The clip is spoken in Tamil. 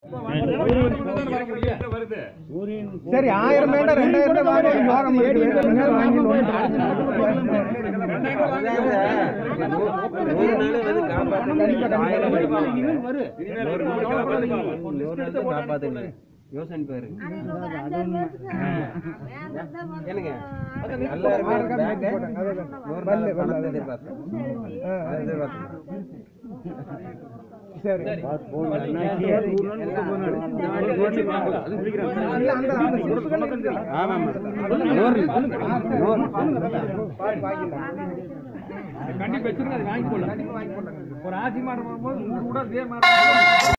சரி ஆயிரம் வேண்டாம் ரெண்டாயிரம் வாங்க யோகம் இருக்குது வாங்கி யோசனை பாரு என்னங்க எல்லாருமே பேங்க் பேங்க் போட்டாங்க. அதான், அதான். நூறு வரல, நாள் வரல. பணத்தை எதிர்பார்த்தேன் ஆ, அது எதிர்பார்த்தேன் சரி இல்ல, அந்த அந்த சுடுசுகல்ல இருக்கு. ஆமாம் நூறு நூறு கண்டிப்பா வச்சிருங்க அது வாங்கி போடலாம் ஒரு ஆசி மாடம் வரும்போது கூட அதே மாதிரி